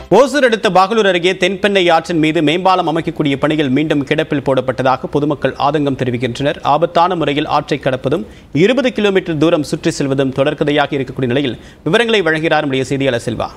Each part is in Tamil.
ஓசூர் அடுத்த பாகலூர் அருகே தென்பெண்ணை ஆற்றின் மீது மேம்பாலம் அமைக்கக்கூடிய பணிகள் மீண்டும் கிடப்பில் போடப்பட்டதாக பொதுமக்கள் ஆதங்கம் தெரிவிக்கின்றனர் ஆபத்தான முறையில் ஆற்றை கடப்பதும் இருபது கிலோமீட்டர் தூரம் சுற்றி செல்வதும் தொடர்கதையாக இருக்கக்கூடிய நிலையில் விவரங்களை வழங்குகிறார் நம்முடைய செய்தியாளர் செல்வா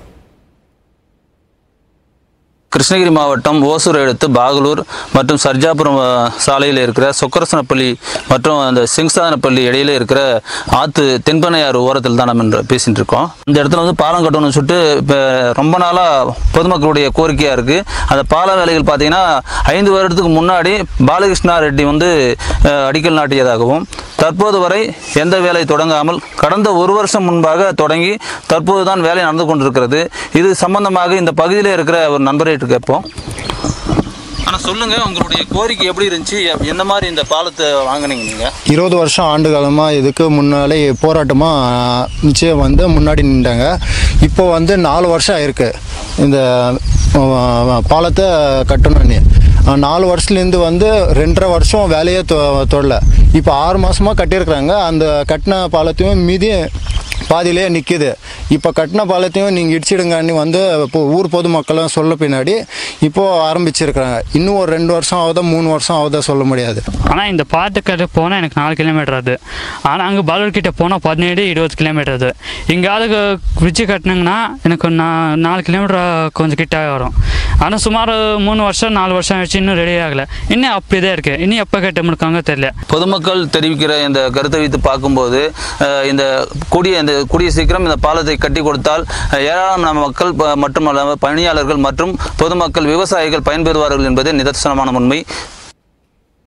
கிருஷ்ணகிரி மாவட்டம் ஓசூர் அடுத்து பாகலூர் மற்றும் சர்ஜாபுரம் அஹ், சாலையில் இருக்கிற சொக்கரசனப்பள்ளி மற்றும் அந்த சிங்சாதனப்பள்ளி இடையில இருக்கிற ஆற்று தென்பனையாறு ஓரத்தில் தான் நம்ம இன்று பேசிட்டு இருக்கோம் இந்த இடத்துல வந்து பாலம் கட்டணும்னு சொல்லிட்டு இப்போ ரொம்ப நாளாக பொதுமக்களுடைய கோரிக்கையாக இருக்குது அந்த பால வேலைகள் பார்த்தீங்கன்னா ஐந்து வருடத்துக்கு முன்னாடி பாலகிருஷ்ணா ரெட்டி வந்து அஹ், அடிக்கல் நாட்டியதாகவும் தற்போது வரை எந்த வேலை தொடங்காமல் கடந்த ஒரு வருஷம் முன்பாக தொடங்கி தற்போது தான் வேலை நடந்து கொண்டிருக்கிறது இது சம்பந்தமாக இந்த பகுதியில் இருக்கிற ஒரு நண்பரை கேட்போம் ஆனால் சொல்லுங்க உங்களுடைய கோரிக்கை எப்படி இருந்துச்சு எந்த மாதிரி இந்த பாலத்தை வாங்கினீங்க நீங்கள் இருபது வருஷம் ஆண்டு காலமாக இதுக்கு முன்னாலே போராட்டமாக நிச்சயம் வந்து முன்னாடி நின்றாங்க இப்போ வந்து நாலு வருஷம் ஆயிருக்கு இந்த அஹ், பாலத்தை கட்டணும்னு அஹ், நாலு வருஷத்துலேருந்து வந்து ரெண்டரை வருஷம் வேலையே தொ தொடல இப்போ ஆறு மாதமாக கட்டியிருக்கிறாங்க அந்த கட்டின பாலத்தையும் மீதி பாதியிலே நிற்கிது இப்போ கட்டின பாலத்தையும் நீங்கள் இடிச்சிடுங்கன்னு வந்து இப்போ ஊர் பொதுமக்களும் சொல்ல பின்னாடி இப்போது ஆரம்பிச்சிருக்கிறாங்க இன்னும் ஒரு ரெண்டு வருஷம் ஆகுதா மூணு வருஷம் ஆகுதா சொல்ல முடியாது ஆனால் இந்த பாட்டுக்கிட்ட போனால் எனக்கு நாலு கிலோமீட்டர் அது ஆனால் அங்கே பாலூர் கிட்ட போனால் பதினேழு இருபது கிலோமீட்டர் அது இங்காவது பிரிட்ஜு கட்டினாங்கன்னா எனக்கு நான் நாலு கிலோமீட்டர் கொஞ்சம் கிட்ட வரும் ஆனால் சுமார் மூணு வருஷம் நாலு வருஷம் ஆயிடுச்சு இன்னும் ரெடி ஆகலை இன்னும் அப்படியே தான் இருக்குது இன்னும் எப்போ கட்ட முடிக்காங்க தெரியல பொதுமக்கள் தெரிவிக்கிற இந்த கருத்தை வைத்து பார்க்கும்போது அஹ், இந்த கூடிய இந்த கூடிய சீக்கிரம் இந்த பாலத்தை கட்டி கொடுத்தால் அஹ், ஏராளமான மக்கள் ப- மட்டுமல்லாமல் பணியாளர்கள் மற்றும் பொதுமக்கள் விவசாயிகள் பயன்பெறுவார்கள் என்பதே நிதர்சனமான உண்மை